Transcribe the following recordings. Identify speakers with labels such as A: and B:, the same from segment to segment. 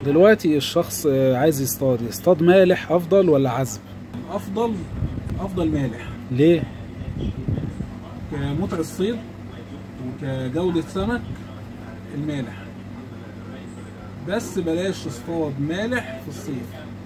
A: دلوقتي الشخص آه، عايز يصطاد يصطاد مالح افضل ولا عذب
B: افضل افضل مالح
A: ليه
B: كمتع الصيد وكجودة سمك المالح بس بلاش تصطاد مالح في الصيف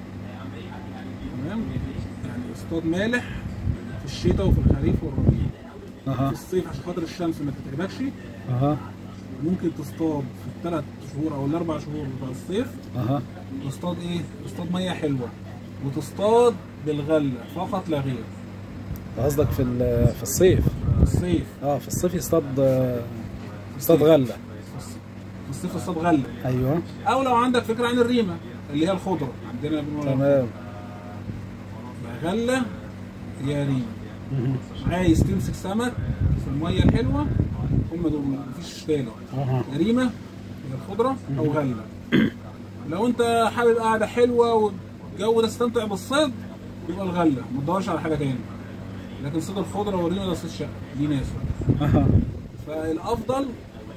B: تمام يعني اصطاد مالح في الشتاء وفي الخريف والربيع في
A: اها
B: الصيف عشان خاطر الشمس ما تتعبكش
A: اها
B: ممكن تصطاد في الثلاث شهور او الاربع شهور بتوع الصيف
A: اها
B: تصطاد ايه؟ تصطاد ميه حلوه وتصطاد بالغله فقط لا غير
A: قصدك في ال- في الصيف
B: في الصيف
A: اه في الصيف يصطاد آه، يصطاد غله
B: في الصيف تصطاد غله
A: ايوه
B: او لو عندك فكره عن الريمه اللي هي الخضره عندنا بنقول
A: تمام
B: يا غله يا ريمه
A: مهم.
B: عايز تمسك سمك في الميه الحلوه هم دول مفيش تاني
A: اها
B: يا ريمه يا الخضره او غله لو انت حابب قاعده حلوه والجو ده تستمتع بالصيد يبقى الغله ما تدورش على حاجه تاني لكن صيد الخضره والريمه ده صيد شقه دي ناس
A: اها
B: فالافضل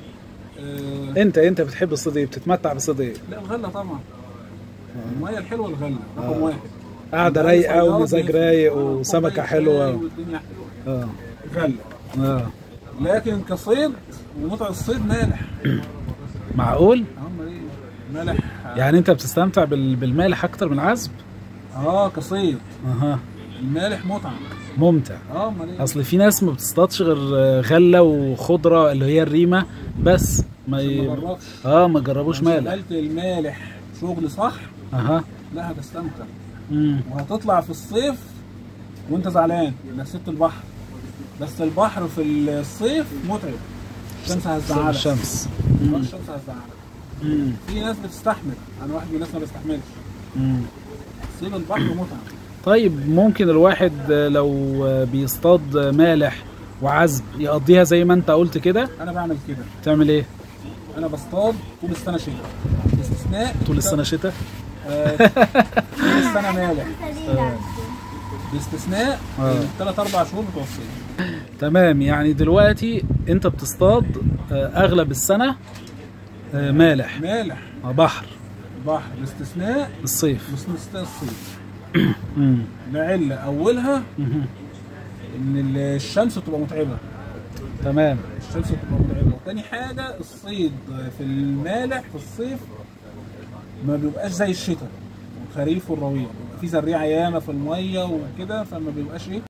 B: آه
A: انت انت بتحب الصيد ايه بتتمتع بالصيد ايه
B: لا الغله طبعا الميه الحلوه الغله رقم واحد
A: قاعده رايقه ومزاج رايق وسمكه حلوه
B: والدنيا حلوه
A: اه
B: غله
A: اه
B: لكن كصيد ومتع الصيد مالح
A: معقول
B: هم ايه مالح
A: يعني انت بتستمتع بال- بالمالح اكتر من العذب
B: اه كصيد
A: اها
B: المالح متعه
A: ممتع
B: اه امال ايه
A: اصل في ناس ما بتصطادش غير آه، غله وخضره اللي هي الريمه بس ما
B: ما
A: ي...
B: جربش
A: اه ما جربوش مالح
B: شغلت المالح شغل صح
A: اها
B: لا هتستمتع
A: امم
B: وهتطلع في الصيف وانت زعلان انك سبت البحر بس البحر في الصيف متعب الشمس هتزعلك
A: الشمس
B: آه، الشمس هتزعلك
A: امم
B: في ناس بتستحمل انا واحد من الناس ما بستحملش
A: امم
B: صيد البحر متعب
A: طيب ممكن الواحد آه، لو آه، بيصطاد آه، مالح وعذب يقضيها زي ما انت قلت كده
B: انا بعمل كده
A: تعمل ايه
B: انا بصطاد طول السنه شتاء باستثناء
A: طول السنه شتاء
B: آه، طول السنه مالح باستثناء
A: آه.
B: الثلاث اربع شهور بتوع الصيف
A: تمام يعني دلوقتي انت بتصطاد آه، اغلب السنه آه، مالح
B: مالح
A: آه، بحر
B: بحر باستثناء
A: الصيف
B: باستثناء الصيف
A: امم
B: لعله اولها
A: مهم.
B: ان الشمس بتبقى متعبه
A: تمام
B: الشمس بتبقى متعبه وتاني حاجه الصيد في المالح في الصيف ما بيبقاش زي الشتاء والخريف والربيع بيبقى في زريعه ياما في الميه وكده فما بيبقاش ايه